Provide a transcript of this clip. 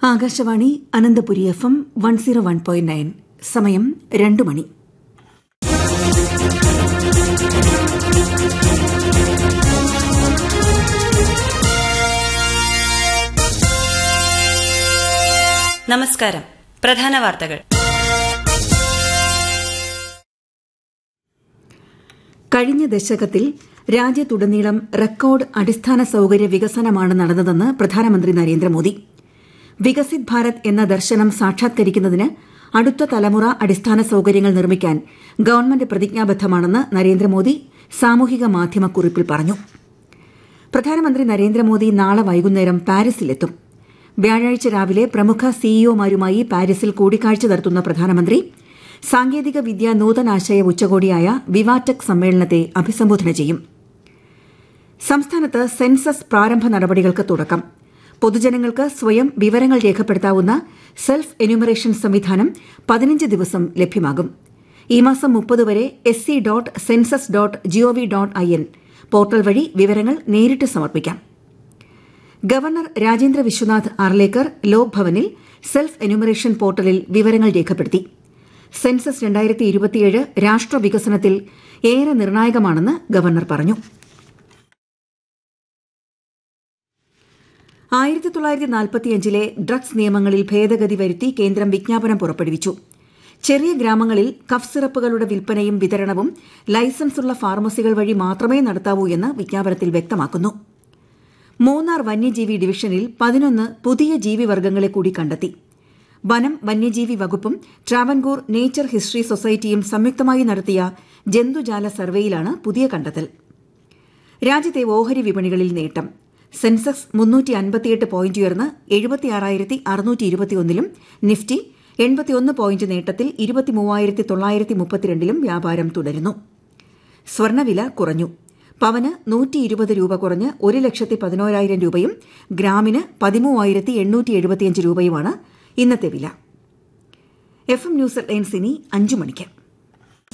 Akashvani Ananthapuri F M one zero one point nine സമയം രണ്ടു മണി നമസ്കാരം പ്രധാന വാർത്തകൾ കഴിഞ്ഞ ദശകത്തിൽ രാജ്യത്തുടനീളം റെക്കോർഡ് അടിസ്ഥാന സൌകര്യ വികസനമാണ് നടന്നതെന്ന് പ്രധാനമന്ത്രി നരേന്ദ്രമോദി വികസിത് ഭാരത് എന്ന ദർശനം സാക്ഷാത്കരിക്കുന്നതിന് അടുത്ത തലമുറ അടിസ്ഥാന സൌകര്യങ്ങൾ നിർമ്മിക്കാൻ ഗവൺമെന്റ് പ്രതിജ്ഞാബദ്ധമാണെന്ന് നരേന്ദ്രമോദി സാമൂഹിക മാധ്യമക്കുറിപ്പിൽ പറഞ്ഞു പ്രധാനമന്ത്രി നരേന്ദ്രമോദി നാളെ വൈകുന്നേരം പാരീസിലെത്തും വ്യാഴാഴ്ച രാവിലെ പ്രമുഖ സിഇഒമാരുമായി പാരീസിൽ കൂടിക്കാഴ്ച നടത്തുന്ന പ്രധാനമന്ത്രി സാങ്കേതിക വിദ്യ നൂതനാശയ ഉച്ചകോടിയായ വിവാടെക് സമ്മേളനത്തെ അഭിസംബോധന ചെയ്യും സംസ്ഥാനത്ത് സെൻസസ് പ്രാരംഭ നടപടികൾക്ക് തുടക്കം പൊതുജനങ്ങൾക്ക് സ്വയം വിവരങ്ങൾ രേഖപ്പെടുത്താവുന്ന സെൽഫ് എന്യൂമറേഷൻ സംവിധാനം പതിനഞ്ച് ദിവസം ലഭ്യമാകും ഈ മാസം മുപ്പത് വരെ S C dot census dot G O V dot I N portal വഴി വിവരങ്ങൾ നേരിട്ട് സമർപ്പിക്കാം ഗവർണർ രാജേന്ദ്ര വിശ്വനാഥ് അർലേക്കർ ലോക് ഭവനിൽ സെൽഫ് എന്യൂമറേഷൻ പോർട്ടലിൽ വിവരങ്ങൾ രേഖപ്പെടുത്തി സെൻസസ് രണ്ടായിരത്തി ഇരുപത്തിയേഴ് രാഷ്ട്ര വികസനത്തിൽ ഏറെ നിർണായകമാണെന്ന് ഗവർണർ പറഞ്ഞു ആയിരത്തി തൊള്ളായിരത്തി നാൽപ്പത്തിയഞ്ചിലെ ഡ്രഗ്സ് നിയമങ്ങളിൽ ഭേദഗതി വരുത്തി കേന്ദ്രം വിജ്ഞാപനം പുറപ്പെടുവിച്ചു ചെറിയ ഗ്രാമങ്ങളിൽ കഫ് സിറപ്പുകളുടെ വിൽപ്പനയും വിതരണവും ലൈസൻസുള്ള ഫാർമസികൾ വഴി മാത്രമേ നടത്താവൂ എന്ന് വിജ്ഞാപനത്തിൽ വ്യക്തമാക്കുന്നു മൂന്നാർ വന്യജീവി ഡിവിഷനിൽ പതിനൊന്ന് പുതിയ ജീവിവർഗ്ഗങ്ങളെ കൂടി കണ്ടെത്തി വനം വന്യജീവി വകുപ്പും ട്രാവൻകൂർ നേച്ചർ ഹിസ്റ്ററി സൊസൈറ്റിയും സംയുക്തമായി നടത്തിയ ജന്തുജാല സർവേയിലാണ് പുതിയ കണ്ടെത്തൽ രാജ്യത്തെ ഓഹരി വിപണികളിൽ നേട്ടം സെൻസെക്സ് മുന്നൂറ്റി അൻപത്തിയെട്ട് പോയിന്റ് ഉയർന്ന് എഴുപത്തിയാറായിരത്തി അറുന്നൂറ്റി ഇരുപത്തിയൊന്നിലും നിഫ്റ്റി എൺപത്തിയൊന്ന് പോയിന്റ് നേട്ടത്തിൽ ഇരുപത്തിമൂവായിരത്തി തൊള്ളായിരത്തി മുപ്പത്തിരണ്ടിലും വ്യാപാരം തുടരുന്നു സ്വർണ്ണവില കുറഞ്ഞു പവന് നൂറ്റി ഇരുപത് രൂപ കുറഞ്ഞ് ഒരു ലക്ഷത്തി പതിനോരായിരം രൂപയും ഗ്രാമിന് പതിമൂവായിരത്തി എണ്ണൂറ്റി എഴുപത്തിയഞ്ച് രൂപയുമാണ് ഇന്നത്തെ വില എഫ് എം ന്യൂസ് ലൈൻസ് ഇനി അഞ്ചു മണിക്ക്